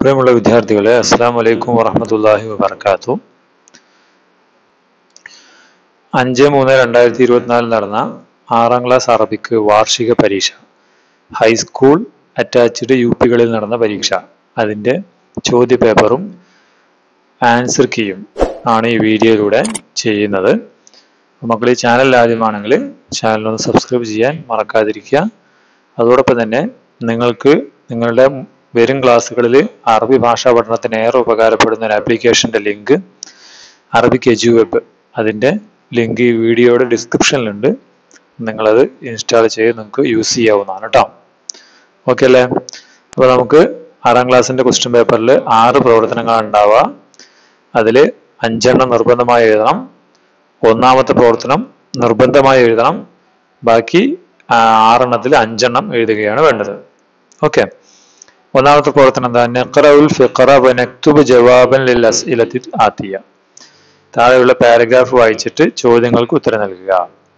പ്രിയമുള്ള വിദ്യാർത്ഥികളെ അസ്സാം വലൈക്കും വറഹമത്തല്ലാഹി വബർക്കാത്തു അഞ്ച് മൂന്ന് രണ്ടായിരത്തി ഇരുപത്തിനാലിൽ നടന്ന ആറാം ക്ലാസ് അറബിക്ക് വാർഷിക പരീക്ഷ ഹൈസ്കൂൾ അറ്റാച്ച്ഡ് യു പികളിൽ നടന്ന പരീക്ഷ അതിൻ്റെ ചോദ്യപേപ്പറും ആൻസർ കീയും ആണ് ഈ വീഡിയോയിലൂടെ ചെയ്യുന്നത് മക്കൾ ഈ ചാനൽ ആദ്യമാണെങ്കിൽ ചാനലൊന്ന് സബ്സ്ക്രൈബ് ചെയ്യാൻ മറക്കാതിരിക്കുക അതോടൊപ്പം തന്നെ നിങ്ങൾക്ക് നിങ്ങളുടെ വരും ക്ലാസ്സുകളിൽ അറബി ഭാഷാ പഠനത്തിന് ഏറെ ഉപകാരപ്പെടുന്ന ഒരു ആപ്ലിക്കേഷൻ്റെ ലിങ്ക് അറബിക് എജു വെബ് അതിൻ്റെ ലിങ്ക് ഈ വീഡിയോയുടെ ഡിസ്ക്രിപ്ഷനിലുണ്ട് നിങ്ങളത് ഇൻസ്റ്റാൾ ചെയ്ത് നിങ്ങൾക്ക് യൂസ് ചെയ്യാവുന്നതാണ് കേട്ടോ ഓക്കെ അല്ലേ അപ്പോൾ നമുക്ക് ആറാം ക്ലാസ്സിൻ്റെ ക്വസ്റ്റ്യൻ പേപ്പറിൽ ആറ് പ്രവർത്തനങ്ങളാണ് ഉണ്ടാവുക അതിൽ അഞ്ചെണ്ണം നിർബന്ധമായി എഴുതണം ഒന്നാമത്തെ പ്രവർത്തനം നിർബന്ധമായി എഴുതണം ബാക്കി ആറെണ്ണത്തിൽ അഞ്ചെണ്ണം എഴുതുകയാണ് വേണ്ടത് ഓക്കെ ഒന്നാമത്തെ പ്രവർത്തനം എന്താ നെഖറഉൽ ഫിഖറ വനക്തുബ് ജവാബൻ ലിൽ അസ്ഇലത്തി ആത്തിയ താഴെയുള്ള പാരഗ്രാഫ് വായിച്ചിട്ട് ചോദ്യങ്ങൾക്ക് ഉത്തരം നൽകുക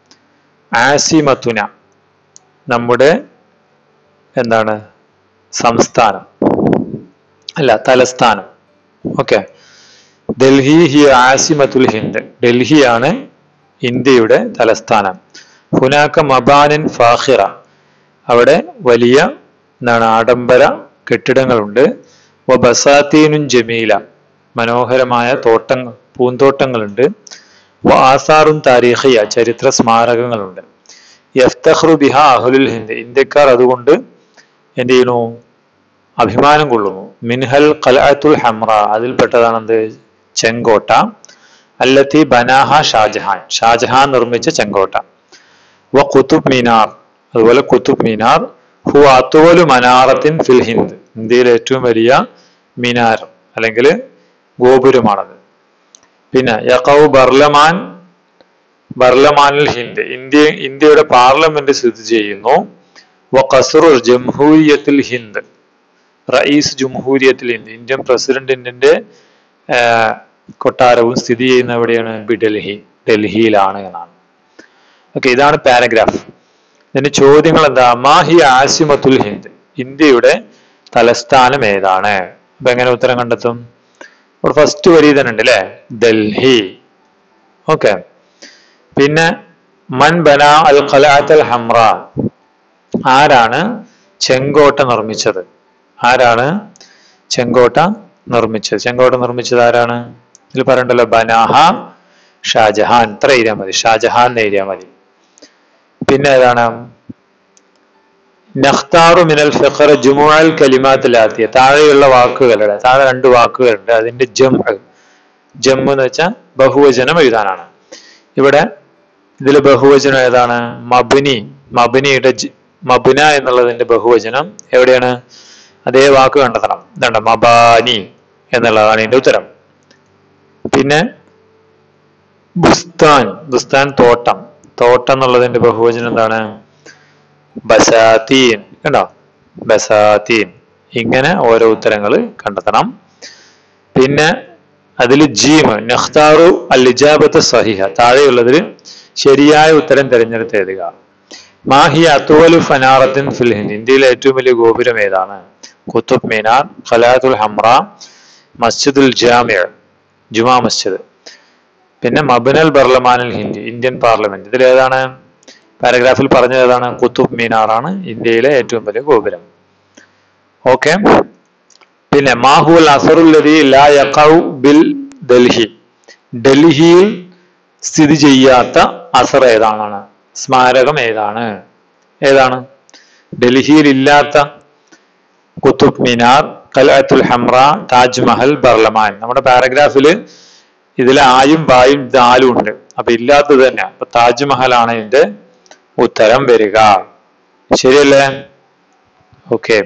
ആസിമത്തുന നമ്മുടെ എന്താണ് സംസ്ഥാനം അല്ല തലസ്ഥാനം ഓക്കെ ഡൽഹി ഹി ആസിമത്തുൽ ഹിന്ദ് ഡൽഹിയാണ് ഇന്ത്യയുടെ തലസ്ഥാനം ഹുനാക്ക മബാനിൻ ഫാഹിറ അവിടെ വലിയ എന്താണ് ആഡംബര കെട്ടിടങ്ങളുണ്ട് വ ബസാത്തീനും ജമീല മനോഹരമായ തോട്ടങ്ങൾ പൂന്തോട്ടങ്ങളുണ്ട് വ ആസാറും താരീഖിയ ചരിത്ര സ്മാരകങ്ങളുണ്ട് യഫ്തഖ്റു ബിഹ അഹ്ലുൽ ഹിന്ദ് ഇന്ത്യക്കാർ അതുകൊണ്ട് എന്ത് ചെയ്യുന്നു അഭിമാനം കൊള്ളുന്നു മിൻഹൽ ഖലഅത്തുൽ ഹംറ അതിൽപ്പെട്ടതാണ് എന്ത് ചെങ്കോട്ട അല്ലത്തി ബനാഹ ഷാജഹാൻ ഷാജഹാൻ നിർമ്മിച്ച ചെങ്കോട്ട വ കുത്തുബ് മീനാർ അതുപോലെ കുത്തുബ് മീനാർ ഹു അത്തുവലു മനാറത്തിൻ ഫിൽ ഹിന്ദ് ഇന്ത്യയിലെ ഏറ്റവും വലിയ മിനാർ അല്ലെങ്കിൽ ഗോപുരമാണത് പിന്നെ യക്കൗ ബർലമാൻ ബർലമാനിൽ ഹിന്ദ് ഇന്ത്യ ഇന്ത്യയുടെ പാർലമെന്റ് സ്ഥിതി ചെയ്യുന്നു വ ഖസറു ജംഹൂരിയത്തിൽ ഹിന്ദ് റയീസ് ജംഹൂരിയത്തിൽ ഹിന്ദ് ഇന്ത്യൻ പ്രസിഡന്റിന്റെ കൊട്ടാരവും സ്ഥിതി ചെയ്യുന്ന എവിടെയാണ് ഡൽഹി ഡൽഹിയിലാണ് എന്നാണ് ഓക്കെ ഇതാണ് പാരഗ്രാഫ് ഇതിന്റെ ചോദ്യങ്ങൾ എന്താ മാഹി ആസിമത്തുൽ ഹിന്ദ് ഇന്ത്യയുടെ തലസ്ഥാനം ഏതാണ് അപ്പൊ എങ്ങനെ ഉത്തരം കണ്ടെത്തും ഇവിടെ ഫസ്റ്റ് വരി തന്നെ ഉണ്ട് അല്ലെ ഡൽഹി ഓക്കെ പിന്നെ മൻ ബന അൽ ഖലാത്ത് ഹംറ ആരാണ് ചെങ്കോട്ട നിർമ്മിച്ചത് ആരാണ് ചെങ്കോട്ട നിർമ്മിച്ചത് ചെങ്കോട്ട നിർമ്മിച്ചത് ആരാണ് ഇതിൽ പറയണ്ടല്ലോ ബനാഹ ഷാജഹാൻ ഇത്ര എഴുതിയാൽ മതി ഷാജഹാൻ എന്ന് എഴുതിയാൽ മതി പിന്നെ ഏതാണ് നഖ്താറു മിനൽ ഫിഖർ ജുമുഅൽ കലിമാത്തിലാത്തിയ താഴെയുള്ള വാക്കുകളുടെ താഴെ രണ്ട് വാക്കുകളുണ്ട് അതിന്റെ ജം ജം എന്ന് വെച്ചാൽ ബഹുവചനം എഴുതാനാണ് ഇവിടെ ഇതിൽ ബഹുവചനം ഏതാണ് മബുനി മബുനിയുടെ മബുന എന്നുള്ളതിന്റെ ബഹുവചനം എവിടെയാണ് അതേ വാക്ക് കണ്ടെത്തണം ഇതുണ്ട് മബാനി എന്നുള്ളതാണ് ഇതിന്റെ ഉത്തരം പിന്നെ ബുസ്താൻ ബുസ്താൻ തോട്ടം തോട്ടം എന്നുള്ളതിന്റെ ബഹുവചനം എന്താണ് ബസാത്തീൻ കണ്ടോ ബസാത്തീൻ ഇങ്ങനെ ഓരോ ഉത്തരങ്ങൾ കണ്ടെത്തണം പിന്നെ അതിൽ ജീമ് നഖ്താറു അൽ ഇജാബത്ത് സഹിഹ താഴെയുള്ളതിൽ ശരിയായ ഉത്തരം തിരഞ്ഞെടുത്ത് എഴുതുക മാഹി അത്തുവലു ഫനാറത്തിൻ ഫിൽ ഹിന്ദ് ഇന്ത്യയിലെ ഏറ്റവും വലിയ ഗോപുരം ഏതാണ് കുത്തുബ് മീനാർ ഖലാത്തുൽ ഹംറ മസ്ജിദുൽ ജാമിയ ജുമാ മസ്ജിദ് പിന്നെ മബനൽ ബർലമാനിൽ ഹിന്ദ് ഇന്ത്യൻ പാർലമെന്റ് ഇതിൽ ഏതാണ് പാരഗ്രാഫിൽ പറഞ്ഞത് ഏതാണ് കുത്തുബ് മീനാറാണ് ഇന്ത്യയിലെ ഏറ്റവും വലിയ ഗോപുരം ഓക്കെ പിന്നെ മാഹുൽ അസറുല്ലതി ലാ യഖൗ ബിൽ ഡൽഹി ഡൽഹിയിൽ സ്ഥിതി ചെയ്യാത്ത അസർ ഏതാണ് സ്മാരകം ഏതാണ് ഏതാണ് ഡൽഹിയിൽ ഇല്ലാത്ത കുത്തുബ് മീനാർ കലഅത്തുൽ ഹംറ താജ്മഹൽ ബർലമാൻ നമ്മുടെ പാരഗ്രാഫിൽ ഇതിൽ ആയും ബായും ദാലും ഉണ്ട് അപ്പൊ ഇല്ലാത്തത് തന്നെ അപ്പൊ താജ്മഹൽ ആണ് ഇതിന്റെ ഉത്തരം വരിക ശരിയല്ലേ ഓക്കെ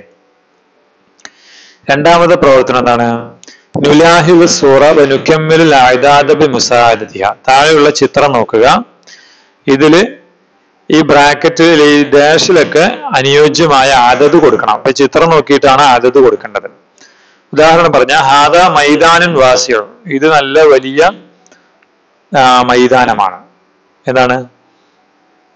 രണ്ടാമത്തെ പ്രവർത്തനം എന്താണ് നുലാഹിബ് സൂറ വനുക്കമ്മിലുൽ ആയുധാദബി മുസാദത്തിഹ താഴെയുള്ള ചിത്രം നോക്കുക ഇതില് ഈ ബ്രാക്കറ്റിൽ ഈ ഡാഷിലൊക്കെ അനുയോജ്യമായ ആദത് കൊടുക്കണം അപ്പൊ ചിത്രം നോക്കിയിട്ടാണ് ആദത് കൊടുക്കേണ്ടത് ഉദാഹരണം പറഞ്ഞ ഹാദ മൈതാനൻ വാസികൾ ഇത് നല്ല വലിയ മൈതാനമാണ് എന്താണ്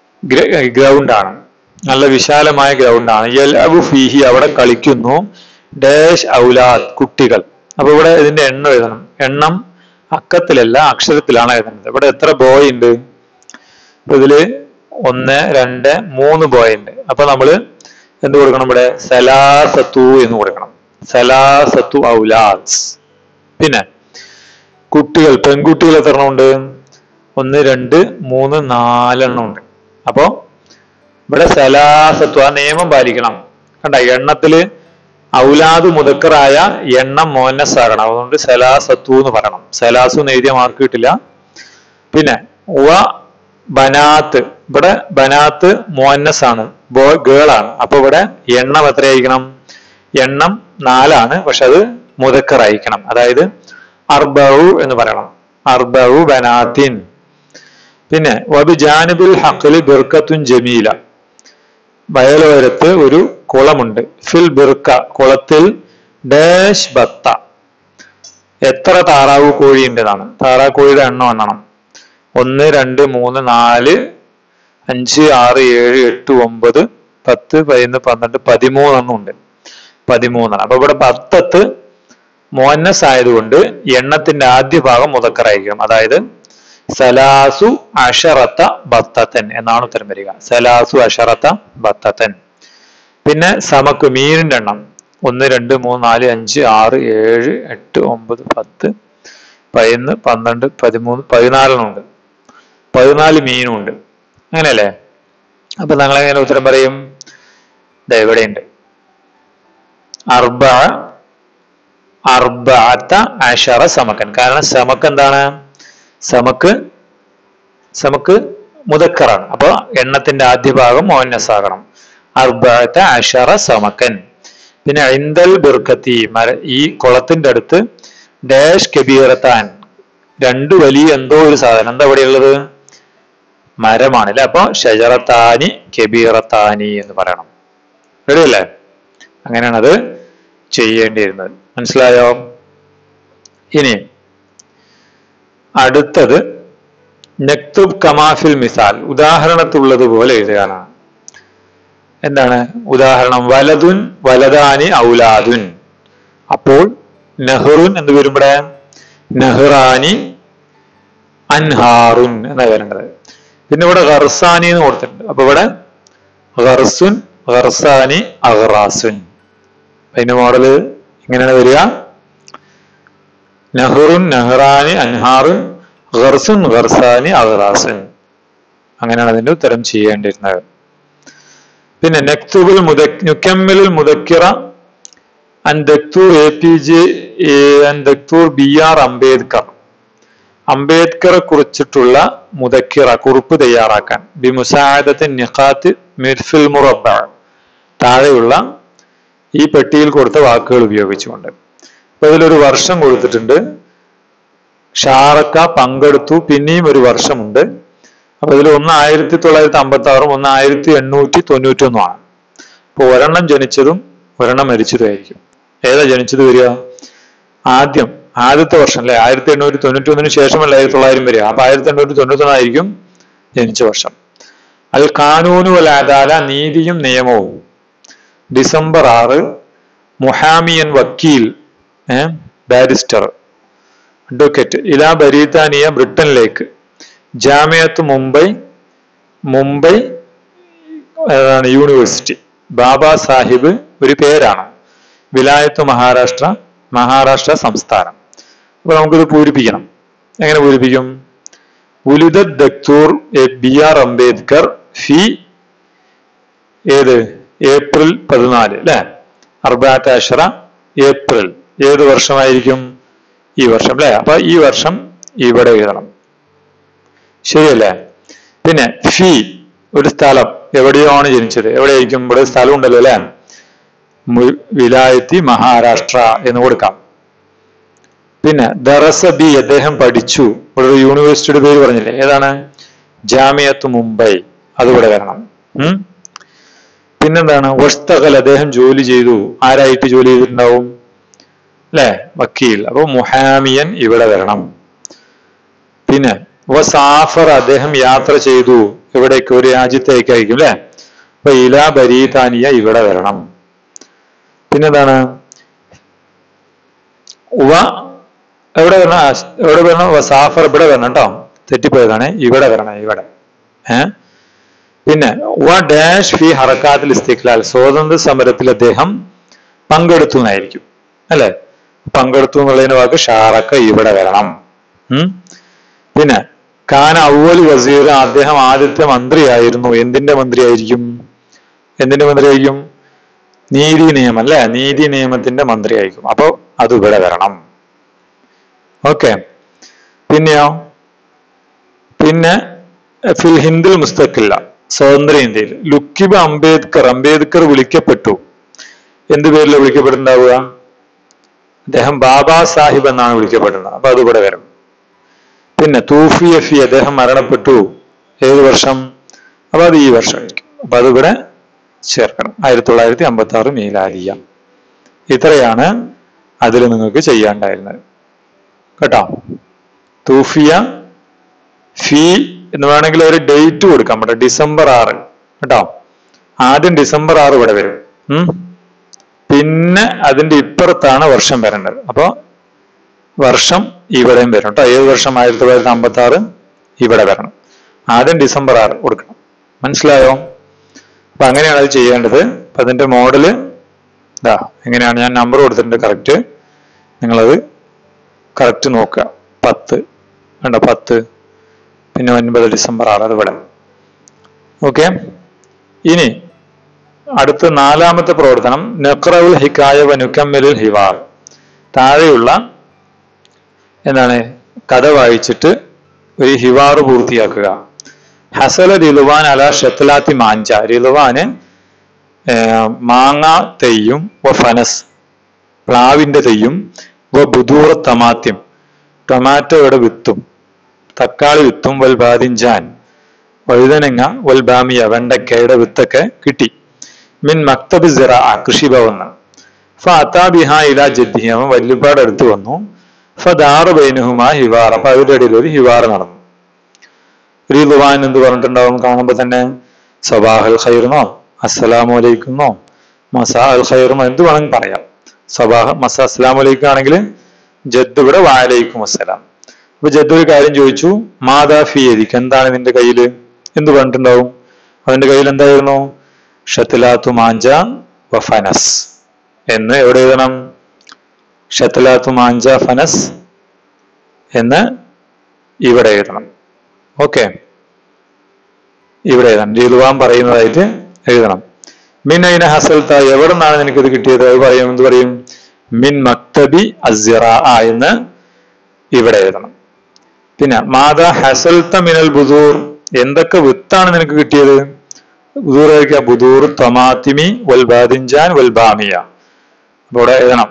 ഗ്രൗണ്ടാണ് നല്ല വിശാലമായ ഗ്രൗണ്ടാണ് യൽ അബു ഫീഹി അവിടെ കളിക്കുന്നു ഡാഷ് ഔലാദ് കുട്ടികൾ അപ്പൊ ഇവിടെ ഇതിന്റെ എണ്ണം എഴുതണം എണ്ണം അക്കത്തിലല്ല അക്ഷരത്തിലാണ് എഴുതുന്നത് ഇവിടെ എത്ര ബോയ് ഉണ്ട് അപ്പൊ ഇതില് ഒന്ന് രണ്ട് മൂന്ന് ബോയ് ഉണ്ട് അപ്പൊ നമ്മള് എന്ത് കൊടുക്കണം ഇവിടെ സലാസത്തു എന്ന് കൊടുക്കണം സലാസത്തു ഔലാദ് പിന്നെ കുട്ടികൾ പെൺകുട്ടികൾ എത്ര എണ്ണം ഉണ്ട് ഒന്ന് രണ്ട് മൂന്ന് നാലെണ്ണം ഉണ്ട് അപ്പോ ഇവിടെ സലാസത്വ ആ നിയമം പാലിക്കണം കണ്ട എണ്ണത്തില് ഔലാദ് മുതക്കറായ എണ്ണം മോനസ് ആകണം അതുകൊണ്ട് സലാസത്തു എന്ന് പറയണം സലാസു എന്ന് എഴുതിയ മാർക്ക് കിട്ടില്ല പിന്നെ വ ബനാത്ത് ഇവിടെ ബനാത്ത് മോനസ് ആണ് ബോ ഗേൾ ആണ് അപ്പൊ ഇവിടെ എണ്ണം എത്രയായിരിക്കണം എണ്ണം നാലാണ് പക്ഷെ അത് മുതക്കറായിരിക്കണം അതായത് അർബൌ എന്ന് പറയണം അർബൌ ബനാത്തിൻ പിന്നെ വബി ജാനിബുൽ ഹഖലി ബിർക്കത്തുൻ ജമീല വയലോരത്ത് ഒരു കുളമുണ്ട് ഫിൽ ബിർക്ക കുളത്തിൽ ഡാഷ് ബത്ത എത്ര താറാവ് കോഴി ഉണ്ടെന്നാണ് താറാവ് കോഴിയുടെ എണ്ണം എണ്ണണം ഒന്ന് രണ്ട് മൂന്ന് നാല് അഞ്ച് ആറ് ഏഴ് എട്ട് ഒമ്പത് പത്ത് പതിനൊന്ന് പന്ത്രണ്ട് പതിമൂന്നെണ്ണം ഉണ്ട് പതിമൂന്നെണ്ണം അപ്പൊ ഇവിടെ പത്തത്ത് മോന്നസ് ആയതുകൊണ്ട് എണ്ണത്തിന്റെ ആദ്യ ഭാഗം മുതക്കറായിരിക്കും അതായത് സലാസു അഷറത്ത ബത്തത്തൻ എന്നാണ് ഉത്തരം വരിക സലാസു അഷറത്ത ബത്തത്തൻ പിന്നെ സമക്ക് മീനിന്റെ എണ്ണം ഒന്ന് രണ്ട് മൂന്ന് നാല് അഞ്ച് ആറ് ഏഴ് എട്ട് ഒമ്പത് പത്ത് പതിനൊന്ന് പന്ത്രണ്ട് പതിമൂന്ന് പതിനാലെണ്ണം ഉണ്ട് പതിനാല് മീനും ഉണ്ട് അങ്ങനെയല്ലേ അപ്പൊ നിങ്ങൾ എങ്ങനെ ഉത്തരം പറയും ദാ ഇവിടെയുണ്ട് അർബ അർബഅത്ത അഷറ സമക്കൻ കാരണം സമക്ക് എന്താണ് സമക്ക് സമക്ക് മുതക്കറാണ് അപ്പൊ എണ്ണത്തിന്റെ ആദ്യ ഭാഗം മോന്നസ് ആകണം അർബഅത്ത അഷറ സമക്കൻ പിന്നെ ഐന്തൽ ബിർക്കത്തി മര ഈ കുളത്തിന്റെ അടുത്ത് ഡാഷ് കബീറത്താൻ രണ്ട് വലിയ എന്തോ ഒരു സാധനം എന്താ ഇവിടെയുള്ളത് മരമാണ് അല്ലെ അപ്പൊ ഷജറത്താനി കബീറത്താനി എന്ന് പറയണം റെഡിയല്ലേ അങ്ങനെയാണ് അത് ചെയ്യേണ്ടിയിരുന്നത് മനസ്സിലായോ ഇനി അടുത്തത് നക്തുബ് കമാഫിൽ മിസാൽ ഉദാഹരണത്തുള്ളതുപോലെ എഴുതുകയാണ് എന്താണ് ഉദാഹരണം വലതുൻ വലതാനി ഔലാദുൻ അപ്പോൾ നെഹ്റുൻ എന്ന് വരുമ്പോഴേ നെഹ്റാനി അൻഹാറുൻ എന്നാണ് വരേണ്ടത് പിന്നെ ഇവിടെ ഖർസാനി എന്ന് കൊടുത്തിട്ടുണ്ട് അപ്പൊ ഇവിടെ ഖർസുൻ ഖർസാനി അഹ്റാസുൻ അതിന്റെ മോഡല് എങ്ങനെയാണ് വരിക നെഹ്റുൻ നെഹ്റാനി അൻഹാറുൻ ഖർസുൻ ഖർസാനി അഹ്റാസുൻ അങ്ങനെയാണ് അതിന്റെ ഉത്തരം ചെയ്യേണ്ടിയിരുന്നത് പിന്നെ നെക്തുബുൽ മുദ നുക്കമ്മിലുൽ മുദക്കിറ അൻ ദക്തൂർ എ പി ജെ അൻ ദക്തൂർ ബി ആർ അംബേദ്കർ അംബേദ്കറെ കുറിച്ചിട്ടുള്ള മുദക്കിറ കുറിപ്പ് തയ്യാറാക്കാൻ ബി മുസാദത്തിൻ നിഖാത്ത് മിർഫിൽ മുറബ താഴെയുള്ള ഈ പെട്ടിയിൽ കൊടുത്ത വാക്കുകൾ ഉപയോഗിച്ചുകൊണ്ട് അപ്പൊ ഇതിലൊരു വർഷം കൊടുത്തിട്ടുണ്ട് ഷാറക്ക പങ്കെടുത്തു പിന്നെയും ഒരു വർഷമുണ്ട് അപ്പൊ ഇതിൽ ഒന്ന് ആയിരത്തി തൊള്ളായിരത്തി അമ്പത്തി ആറും ഒന്ന് ആയിരത്തി എണ്ണൂറ്റി തൊണ്ണൂറ്റി ഒന്നുമാണ് അപ്പൊ ഒരെണ്ണം ജനിച്ചതും ഒരെണ്ണം മരിച്ചതും ആയിരിക്കും ഏതാ ജനിച്ചത് വരിക ആദ്യം ആദ്യത്തെ വർഷം അല്ലെ ആയിരത്തി എണ്ണൂറ്റി തൊണ്ണൂറ്റി ഒന്നിന് ശേഷമല്ല ആയിരത്തി തൊള്ളായിരം വരിക അപ്പൊ ആയിരത്തി എണ്ണൂറ്റി തൊണ്ണൂറ്റി ഒന്നായിരിക്കും ജനിച്ച വർഷം അൽ കാനൂനു വൽ അദാല നീതിയും നിയമവും ഡിസംബർ ആറ് മുഹാമിയൻ വക്കീൽ ഏഹ് ബാരിസ്റ്റർ അഡ്വക്കേറ്റ് ഇലാ ബരീതാനിയ ബ്രിട്ടനിലേക്ക് ജാമിയത്ത് മുംബൈ മുംബൈ ഏതാണ് യൂണിവേഴ്സിറ്റി ബാബാ സാഹിബ് ഒരു പേരാണ് വിലായത്ത് മഹാരാഷ്ട്ര മഹാരാഷ്ട്ര സംസ്ഥാനം അപ്പൊ നമുക്കിത് പൂരിപ്പിക്കണം എങ്ങനെ പൂരിപ്പിക്കും ഉലിദത് ദക്തൂർ ബി ആർ അംബേദ്കർ ഫി ഏത് ഏപ്രിൽ പതിനാല് അല്ലെ അർബാറ്റ് അഷറ ഏപ്രിൽ ഏത് വർഷമായിരിക്കും ഈ വർഷം അല്ലെ അപ്പൊ ഈ വർഷം ഇവിടെ എഴുതണം ശരിയല്ലേ പിന്നെ ഫി ഒരു സ്ഥലം എവിടെയോ ആണ് ജനിച്ചത് എവിടെയായിരിക്കും ഇവിടെ ഒരു സ്ഥലം ഉണ്ടല്ലോ അല്ലെ മു- വിലായത്തി മഹാരാഷ്ട്ര എന്ന് കൊടുക്കാം പിന്നെ ദറസ ബി അദ്ദേഹം പഠിച്ചു ഇവിടെ ഒരു യൂണിവേഴ്സിറ്റിയുടെ പേര് പറഞ്ഞില്ലേ ഏതാണ് ജാമിയത്ത് മുംബൈ അതിവിടെ വരണം ഉം പിന്നെന്താണ് വസ്തകൽ അദ്ദേഹം ജോലി ചെയ്തു ആരായിട്ട് ജോലി ചെയ്തിട്ടുണ്ടാവും അല്ലെ വക്കീൽ അപ്പൊ മുഹാമിയൻ ഇവിടെ വരണം പിന്നെ വസാഫർ അദ്ദേഹം യാത്ര ചെയ്തു എവിടേക്ക് ഒരു രാജ്യത്തേക്കായിരിക്കും അല്ലെ അപ്പൊ ഇല ബരീതാനിയ ഇവിടെ വരണം പിന്നെന്താണ് വ എവിടെ വരണം ആ, എവിടെ വരണം വസാഫർ ഇവിടെ വരണം കേട്ടോ തെറ്റിപ്പോയതാണ് ഇവിടെ വരണം ഇവിടെ ഏ പിന്നെ വ ഡാഷ് ഫി ഹറക്കാത്തിൽ ഇസ്തിഖ്ലാൽ സ്വാതന്ത്ര്യ സമരത്തിൽ അദ്ദേഹം പങ്കെടുത്തു എന്നായിരിക്കും അല്ലെ പങ്കെടുത്തു എന്നുള്ളതിന് വാക്ക് ഷാറക്ക ഇവിടെ വരണം ഉം പിന്നെ കാന അവൽ വസീർ അദ്ദേഹം ആദ്യത്തെ മന്ത്രിയായിരുന്നു എന്തിന്റെ മന്ത്രിയായിരിക്കും എന്തിന്റെ മന്ത്രിയായിരിക്കും നീതി നിയമം അല്ലെ നീതി നിയമത്തിന്റെ മന്ത്രിയായിരിക്കും അപ്പൊ അത് ഇവിടെ വരണം ഓക്കെ പിന്നെയോ പിന്നെ ഫിൽ ഹിന്ദിൽ മുസ്തഖില്ല സ്വതന്ത്ര ഇന്ത്യയിൽ ലുക്കിബ അംബേദ്കർ അംബേദ്കർ വിളിക്കപ്പെട്ടു എന്ത് പേരിലാണ് വിളിക്കപ്പെട്ടിട്ടുണ്ടാവുക അദ്ദേഹം ബാബാ സാഹിബ് എന്നാണ് വിളിക്കപ്പെടുന്നത് അപ്പൊ അത് ഇവിടെ വരും പിന്നെ തൂഫി എഫി അദ്ദേഹം മരണപ്പെട്ടു ഏത് വർഷം അപ്പൊ അത് ഈ വർഷമായിരിക്കും അപ്പൊ അതിവിടെ ചേർക്കണം ആയിരത്തി തൊള്ളായിരത്തി അമ്പത്തി ആറ് മീലാലിയ ഇത്രയാണ് അതിൽ നിങ്ങൾക്ക് ചെയ്യാണ്ടായിരുന്നത് കേട്ടോ തൂഫിയ ഫി എന്ന് വേണമെങ്കിൽ ഒരു ഡേറ്റ് കൊടുക്കാം കേട്ടോ ഡിസംബർ ആറ് കേട്ടോ ആദ്യം ഡിസംബർ ആറ് ഇവിടെ വരും ഉം പിന്നെ അതിന്റെ ഇപ്പുറത്താണ് വർഷം വരേണ്ടത് അപ്പൊ വർഷം ഇവിടെയും വരും കേട്ടോ ഏത് വർഷം ആയിരത്തി തൊള്ളായിരത്തി അമ്പത്തി ആറ് ഇവിടെ വരണം ആദ്യം ഡിസംബർ ആറ് കൊടുക്കണം മനസ്സിലായോ അപ്പൊ അങ്ങനെയാണ് അത് ചെയ്യേണ്ടത് അപ്പൊ അതിന്റെ മോഡല് ഇതാ എങ്ങനെയാണ് ഞാൻ നമ്പർ കൊടുത്തിട്ടുണ്ട് കറക്റ്റ് നിങ്ങളത് കറക്റ്റ് നോക്കുക പത്ത് വേണ്ട പത്ത് പിന്നെ ഒൻപത് ഡിസംബർ ആറ് അത് ഇവിടെ ഓക്കെ ഇനി അടുത്ത നാലാമത്തെ പ്രവർത്തനം നക്രവുൽ ഹിക്കായ വനുക്കമ്മലിൽ ഹിവാർ താഴെയുള്ള എന്താണ് കഥ വായിച്ചിട്ട് ഒരു ഹിവാറ് പൂർത്തിയാക്കുക ഹസല റിലുവാൻ അല ഷത്തലാത്തി മാഞ്ച റിലുവാന് ഏർ, മാങ്ങ തെയ്യും വ ഫനസ് പ്ലാവിന്റെ തെയ്യും വ ബുദൂറ തമാത്യം ടൊമാറ്റോയുടെ വിത്തും തക്കാളി വിത്തും വൽ ബാദിഞ്ചാൻ വഴുതനങ്ങ വൽ ബാമിയ വെണ്ടക്കയുടെ വിത്തൊക്കെ കിട്ടി മിൻ മക്തബ് സിറ കൃഷിഭവന്ന് ഫ അതാബിഹ ഇല ജദ്ദി അവൻ വല്യപ്പാട് അടുത്ത് വന്നു ഫദാറ് ബൈനഹുമാ ഹിവാർ അപ്പൊ അവരുടെ ഇടയിൽ ഒരു ഹിവാർ നടന്നു റീദുവാൻ എന്ത് പറഞ്ഞിട്ടുണ്ടാവും കാണുമ്പോ തന്നെ സബാഹൽ ഖൈർന്നോ അസ്സലാമു അലൈക്കുന്നോ മസാ അൽ ഖൈർന്നോ എന്ത് വേണമെങ്കിൽ പറയാം സബാഹ മസ അസ്സലാമു അലൈക്കും ആണെങ്കിൽ ജദ് ഇവിടെ വാലൈക്കും അസ്സലാം അപ്പൊ ജദ് ഒരു കാര്യം ചോദിച്ചു മാതാ ഫിയദിക്ക് എന്താണ് നിന്റെ കയ്യില് എന്ത് പറഞ്ഞിട്ടുണ്ടാവും അവന്റെ കയ്യിൽ എന്തായിരുന്നു ഷത്തിലാത്തു മാഞ്ച വഫനസ് എന്ന് എവിടെ എഴുതണം ഷത്തിലാത്തു മാഞ്ച ഫനസ് എന്ന് ഇവിടെ എഴുതണം ഓക്കെ ഇവിടെ എഴുതണം രീതുവാൻ പറയുന്നതായിട്ട് എഴുതണം മിൻ അയിന ഹസൽത്ത എവിടെ നിന്നാണ് നിനക്കിത് കിട്ടിയത് അത് പറയും എന്ത് പറയും മിൻ മക്തബി അസിറ എന്ന് ഇവിടെ എഴുതണം പിന്നെ മാതാ ഹസൽത്ത മിനൽ ബുദൂർ എന്തൊക്കെ വിത്താണ് നിനക്ക് കിട്ടിയത് ബുദൂർ കഴിക്കുക ബുദൂർ തമാത്തിമി വൽ ബാദിഞ്ചാൻ വൽ ബാമിയ അപ്പൊ ഇവിടെ എഴുതണം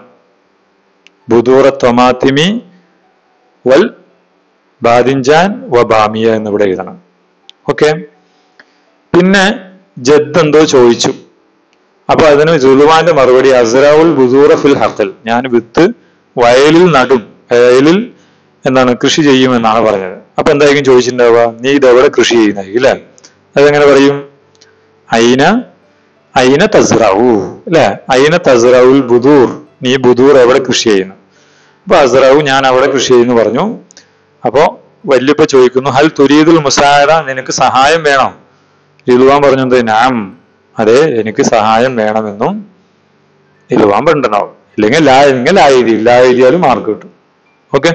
ബുദൂറ തൊമാത്തിമി വൽ ബാദിഞ്ചാൻ വ ബാമിയ എന്നിവിടെ എഴുതണം ഓക്കെ പിന്നെ ജദ് എന്തോ ചോദിച്ചു അപ്പൊ അതിന് ജുലുവാന്റെ മറുപടി അസറാവുൽ ബുദൂറ ഫിൽ ഹർത്തൽ ഞാൻ വിത്ത് വയലിൽ നടും വയലിൽ എന്താണ് കൃഷി ചെയ്യുമെന്നാണ് പറഞ്ഞത് അപ്പൊ എന്തായിരിക്കും ചോദിച്ചിട്ടുണ്ടാവുക നീ ഇതെവിടെ കൃഷി ചെയ്യുന്നതായിരിക്കും അല്ലെ അതെങ്ങനെ പറയും അയിന അയിന തസ്റാവു അല്ലെ അയിന തസ്റാവുൽ ബുദൂർ നീ ബുദൂർ എവിടെ കൃഷി ചെയ്യുന്നു അപ്പൊ അസ്റാവു ഞാൻ അവിടെ കൃഷി ചെയ്യുന്നു പറഞ്ഞു അപ്പോ വല്യപ്പ ചോദിക്കുന്നു ഹൽ തുരീദുൽ മുസായദ നിനക്ക് സഹായം വേണം ഇലുവാൻ പറഞ്ഞത് നാം അതെ എനിക്ക് സഹായം വേണമെന്നും ഇലുവാൻ പറഞ്ഞിട്ടുണ്ടാവും ഇല്ലെങ്കിൽ ലാ ഇല്ലെങ്കിൽ ലാ എഴുതി ലാ എഴുതിയാലും മാർക്ക് കിട്ടും ഓക്കെ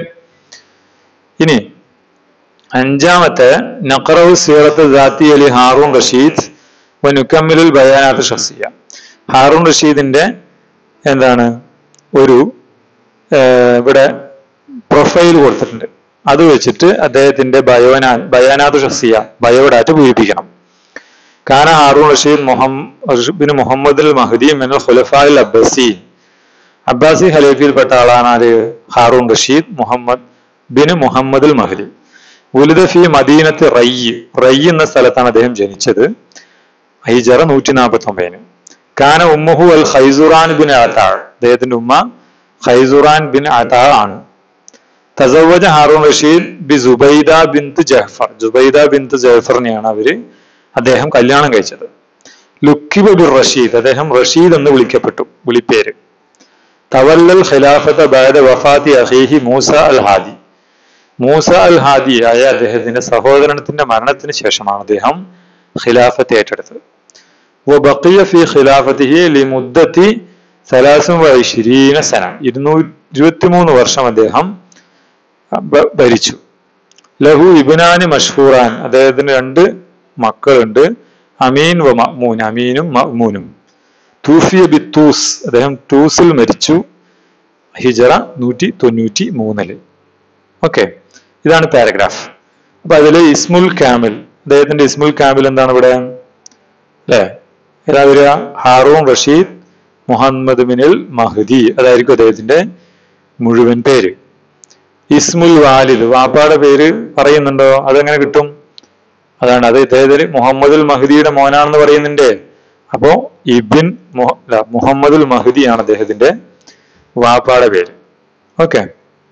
ഇനി അഞ്ചാമത്തെ നഖറവ് സീറത്ത് ദാത്തി അലി ഹാറൂൺ റഷീദ് വനുക്കമ്മിലുൽ ബയാനാത്ത് ഷഖ്സിയ ഹാറൂൺ റഷീദിന്റെ എന്താണ് ഒരു ഏർ, ഇവിടെ പ്രൊഫൈൽ കൊടുത്തിട്ടുണ്ട് അത് വെച്ചിട്ട് അദ്ദേഹത്തിന്റെ ബയോനാ ബയാനാത്ത് ഷഖ്സിയ ബയോഡാറ്റ പൂരിപ്പിക്കണം കാന ഹാറൂൺ റഷീദ് മുഹമ്മദ് ബിൻ മുഹമ്മദ് അൽ മഹദി മിനൽ ഖുലഫാഇൽ അബ്ബസീൻ അബ്ബാസി ഖലീഫയിൽപ്പെട്ട ആളാണ് ആര് ഹാറൂൺ റഷീദ് മുഹമ്മദ് ബിൻ മുഹമ്മദ് അൽ മഹദി ഉലിദ ഫി മദീനത്ത് റയ്യ് റയ്യ് എന്ന സ്ഥലത്താണ് അദ്ദേഹം ജനിച്ചത് ഹൈജറ നൂറ്റി നാൽപ്പത്തി ഒമ്പതിന് കാന ഉമ്മുഹു അൽ ഖൈസുറാൻ ബിൻ അതാ അദ്ദേഹത്തിന്റെ ഉമ്മ ഖൈസുറാൻ ബിൻ അതാ ആണ് തസവജ ഹാറൂൺ റഷീദ് ബി ജുബൈദ ബിന്ത് ജഹഫർ ജുബൈദ ബിന്ത് ജഹഫറിനെയാണ് അവര് അദ്ദേഹം കല്യാണം കഴിച്ചത് ലുക്കിബ ബിൻ റഷീദ് അദ്ദേഹം റഷീദ് എന്ന് വിളിക്കപ്പെട്ടു വിളിപ്പേര് തവല്ലൽ ഖിലാഫത്ത ബാദ വഫാത്തി അഹീഹി മൂസ അൽ ഹാദി മൂസ അൽ ഹാദി ആയ അദ്ദേഹത്തിന്റെ സഹോദരനത്തിന്റെ മരണത്തിന് ശേഷമാണ് അദ്ദേഹം ഖിലാഫത്ത് ഏറ്റെടുത്തത് وبقي في خلافته لمدة ثلاث وعشرين سنة ഇരുന്നൂറ്റി ഇരുപത്തിമൂന്ന് വർഷം അദ്ദേഹം ഭ- ഭരിച്ചു ലഹു ഇബിനാന് മഷ്ഹൂറാൻ അദ്ദേഹത്തിന് രണ്ട് മക്കളുണ്ട് അമീൻ വ മഅ്മൂൻ അമീനും മഅ്മൂനും തൂഫിയ ബി തൂസ് അദ്ദേഹം ടൂസിൽ മരിച്ചു ഹിജറ നൂറ്റി തൊണ്ണൂറ്റി മൂന്നില് ഓക്കെ ഇതാണ് പാരഗ്രാഫ് അപ്പൊ അതില് ഇസ്മുൽ കാമിൽ അദ്ദേഹത്തിന്റെ ഇസ്മുൽ കാമിൽ എന്താണ് ഇവിടെ അല്ലെ ഏതാ വരിക ഹാറൂൺ റഷീദ് മുഹമ്മദ് ബിനിൽ മഹദി അതായിരിക്കും അദ്ദേഹത്തിന്റെ മുഴുവൻ പേര് ഇസ്മുൽ വാലിദ് വാപ്പാടെ പേര് പറയുന്നുണ്ടോ അതെങ്ങനെ കിട്ടും അതാണ് അത് ഇദ്ദേഹത്തിന് മുഹമ്മദുൽ മഹദിയുടെ മോനാണെന്ന് പറയുന്നുണ്ട് അപ്പോ ഇബിൻ മുഹ- അല്ല, മുഹമ്മദുൽ മഹദിയാണ് അദ്ദേഹത്തിന്റെ വാപ്പാടെ പേര് ഓക്കെ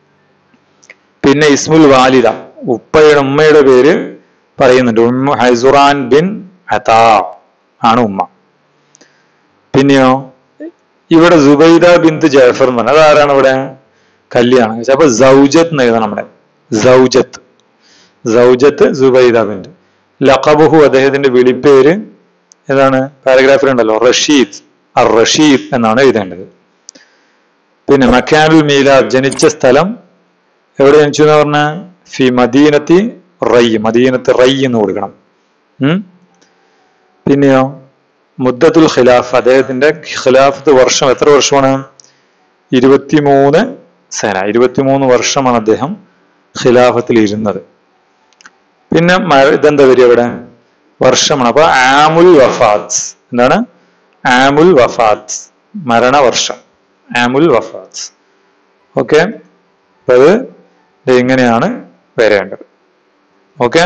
പിന്നെ ഇസ്മുൽ വാലിദ ഉപ്പയുടെ ഉമ്മയുടെ പേര് പറയുന്നുണ്ട് ഉമ്മ ഹൈസുറാൻ ബിൻ അതാ ആണ് ഉമ്മ പിന്നെയോ ഇവിടെ സുബൈദ ബിന്ത് ജാഫർ എന്ന് പറഞ്ഞത് അതാരാണ് ഇവിടെ കല്യാണം അപ്പൊ സൗജത്ത് എന്ന് എഴുതണം നമ്മുടെ സൗജത്ത് സൗജത്ത് സുബൈദ ബിന്ത് ലഖബുഹു അദ്ദേഹത്തിന്റെ വിളിപ്പേര് ഏതാണ് പാരഗ്രാഫിൽ ഉണ്ടല്ലോ റഷീദ് അർ റഷീദ് എന്നാണ് എഴുതേണ്ടത് പിന്നെ മക്കാനുൽ മീലാദ് ജനിച്ച സ്ഥലം എവിടെ ജനിച്ചു എന്ന് പറഞ്ഞ ഫി മദീനത്തി റൈ മദീനത്ത് റൈ എന്ന് കൊടുക്കണം ഉം പിന്നെയോ മുദ്ദത്തുൽ ഖിലാഫ് അദ്ദേഹത്തിന്റെ ഖിലാഫത്ത് വർഷം എത്ര വർഷമാണ് ഇരുപത്തിമൂന്ന് സേന ഇരുപത്തിമൂന്ന് വർഷമാണ് അദ്ദേഹം ഖിലാഫത്തിൽ ഇരുന്നത് പിന്നെ മ- ഇതെന്താ വരിക ഇവിടെ വർഷമാണ് അപ്പൊ ആമുൽ വഫാത്ത് എന്താണ് ആമുൽ വഫാത്ത് മരണവർഷം ആമുൽ വഫാത്ത് ഓക്കെ അപ്പൊ അത് ദേ ഇങ്ങനെയാണ് വരേണ്ടത് ഓക്കെ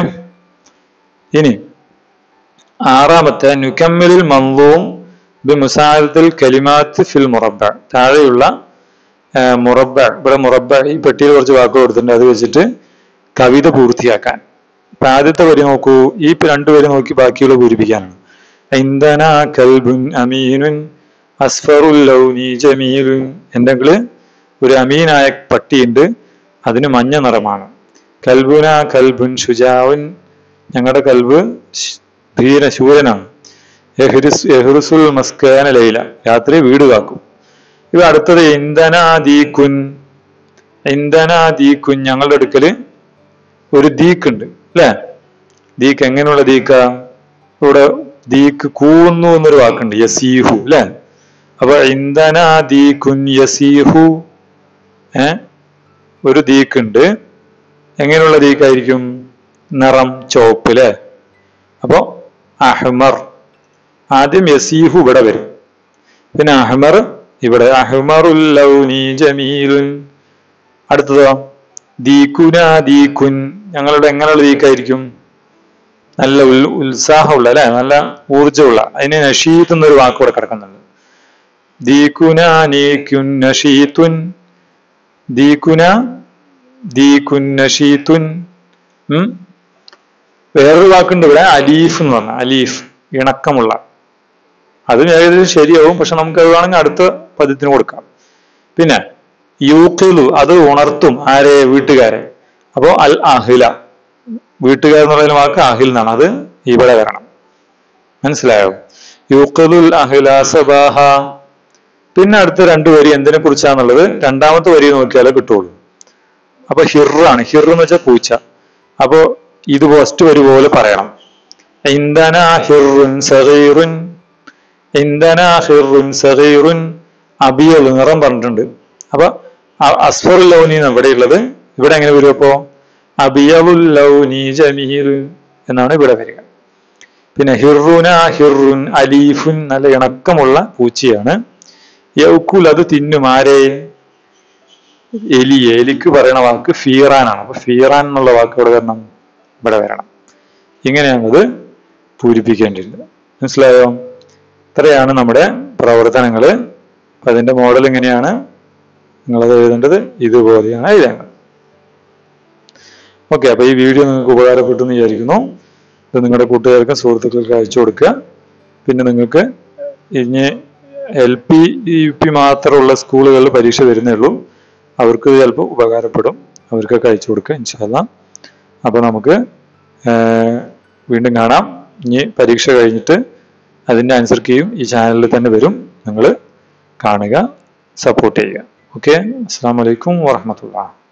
ഇനി ആറാമത്തെ നുക്കമ്മിലിൽ മന്ദൂം ബി മുസാദത്തിൽ കലിമാത്ത് ഫിൽ മുറബ താഴെയുള്ള ആ, മുറബ ഇവിടെ മുറബ ഈ പെട്ടിയിൽ കുറച്ച് വാക്കുകൾ കൊടുത്തിട്ടുണ്ട് അത് വെച്ചിട്ട് കവിത പൂർത്തിയാക്കാൻ അപ്പൊ ആദ്യത്തെ വരി നോക്കൂ ഈ ഇപ്പൊ രണ്ട് വരി നോക്കി ബാക്കിയുള്ള പൂരിപ്പിക്കാനാണ് ഇന്ധന കൽബുൻ അമീനുൻ അസ്ഫറുൽ ലൗനി ജമീലുൻ എന്തെങ്കിലും ഒരു അമീനായ പട്ടിയുണ്ട് അതിന് മഞ്ഞ നിറമാണ് കൽബുന കൽബുൻ ഷുജാവുൻ ഞങ്ങളുടെ കൽബ് ശ്- ധീര ശൂരനാണ് യഹ്രിസ്- യഹ്റുസുൽ മസ്കാന ലൈല രാത്രി വീട് കാക്കും ഇവ അടുത്തത് ഇന്ധനാദീക്കുൻ ഇന്ധനാദീക്കുൻ ഞങ്ങളുടെ അടുക്കല് ഒരു ദീക്ക് ഉണ്ട് അല്ലെ ദീക്ക് എങ്ങനെയുള്ള ദീക്ക ഇവിടെ ദീക്ക് കൂവുന്നു എന്നൊരു വാക്കുണ്ട് യസീഹു അല്ലെ അപ്പൊ ഇന്ധനാദീക്കുൻ യസീഹു ഏ ഒരു ദീക്കുണ്ട് എങ്ങനെയുള്ള ദീക്കായിരിക്കും നിറം ചുവപ്പ് അല്ലെ അപ്പോ അഹ്മർ ആദ്യം യസീഹു ഇവിടെ വരും പിന്നെ അഹ്മർ ഇവിടെ അഹ്മറുൽ ലൗനി ജമീലുൻ അടുത്തതോ ദീക്കുന ദീക്കുൻ ഞങ്ങളുടെ എങ്ങനെയുള്ള ദീക്കായിരിക്കും നല്ല ഉൽ ഉത്സാഹമുള്ള അല്ലെ നല്ല ഊർജമുള്ള അതിന് നഷീത്ത് എന്നൊരു വാക്ക് ഇവിടെ കിടക്കുന്നുണ്ട് ദീക്കുന നീക്കുൻ നഷീത്തുൻ ദീക്കുന ദീക്കുൻ നഷീത്തുൻ ഉം വേറൊരു വാക്കുണ്ട് ഇവിടെ അലീഫ് എന്ന് പറഞ്ഞ അലീഫ് ഇണക്കമുള്ള അതും ഏകദേശം ശരിയാവും പക്ഷെ നമുക്ക് അത് വേണമെങ്കിൽ അടുത്ത പദ്യത്തിന് കൊടുക്കാം പിന്നെ യൂക്കിലു അത് ഉണർത്തും ആരെ വീട്ടുകാരെ അപ്പോ അൽ അഹില വീട്ടുകാർ എന്നുള്ള വാക്ക് അഹിൽ എന്നാണ് അത് ഇവിടെ വരണം മനസ്സിലായോ യൂഖലുൽ അഹില സബാഹ പിന്നെ അടുത്ത രണ്ട് വരി എന്തിനെ കുറിച്ചാന്നുള്ളത് രണ്ടാമത്തെ വരി നോക്കിയാലേ കിട്ടുള്ളൂ അപ്പൊ ഹിറാണ് ഹിർ എന്ന് വെച്ചാൽ പൂച്ച അപ്പോ ഇത് ഫസ്റ്റ് വരി പോലെ പറയണം ഇന്ധന ഹിറുൻ സഹീറുൻ ഇന്ധന ഹിറുൻ സഹീറുൻ അബിയൽ നിറം പറഞ്ഞിട്ടുണ്ട് അപ്പൊ അ- അസ്ഫറുൽ ലൗനി എന്നാണ് ഇവിടെ ഉള്ളത് ഇവിടെ എങ്ങനെ വരും അപ്പോ അബിയലുൽ ലൗനി ജമീൽ എന്നാണ് ഇവിടെ വരിക പിന്നെ ഹിറുന ഹിറുൻ അലീഫുൻ നല്ല ഇണക്കമുള്ള പൂച്ചയാണ് യൗക്കുൽ അത് തിന്നും ആരെ എലി എലിക്ക് പറയണ വാക്ക് ഫീറാനാണ് അപ്പൊ ഫീറാൻ എന്നുള്ള വാക്ക് ഇവിടെ വരണം ഇവിടെ വരണം ഇങ്ങനെയാണ് അത് പൂരിപ്പിക്കേണ്ടത് മനസ്സിലായോ ഇത്രയാണ് നമ്മുടെ പ്രവർത്തനങ്ങൾ അപ്പൊ അതിന്റെ മോഡൽ ഇങ്ങനെയാണ് നിങ്ങളത് എഴുതേണ്ടത് ഇതുപോലെയാണ് എഴുതേണ്ടത് ഓക്കെ അപ്പൊ ഈ വീഡിയോ നിങ്ങൾക്ക് ഉപകാരപ്പെട്ടു എന്ന് വിചാരിക്കുന്നു ഇത് നിങ്ങളുടെ കൂട്ടുകാർക്കും സുഹൃത്തുക്കൾക്കും അയച്ചു കൊടുക്കുക പിന്നെ നിങ്ങൾക്ക് ഇനി എൽ പി യു പി മാത്രമുള്ള സ്കൂളുകളിൽ പരീക്ഷ വരുന്നേ ഉള്ളൂ അവർക്ക് ഇത് ചിലപ്പോൾ ഉപകാരപ്പെടും അവർക്കൊക്കെ അയച്ചു കൊടുക്കുക ഇൻഷാല്ല അപ്പോൾ നമുക്ക് ഏർ വീണ്ടും കാണാം ഇനി പരീക്ഷ കഴിഞ്ഞിട്ട് അതിൻ്റെ ആൻസർ കീയും ഈ ചാനലിൽ തന്നെ വരും നിങ്ങൾ കാണുക സപ്പോർട്ട് ചെയ്യുക ഓക്കെ അസ്സാം വലൈക്കും വാഹമത്തുള്ള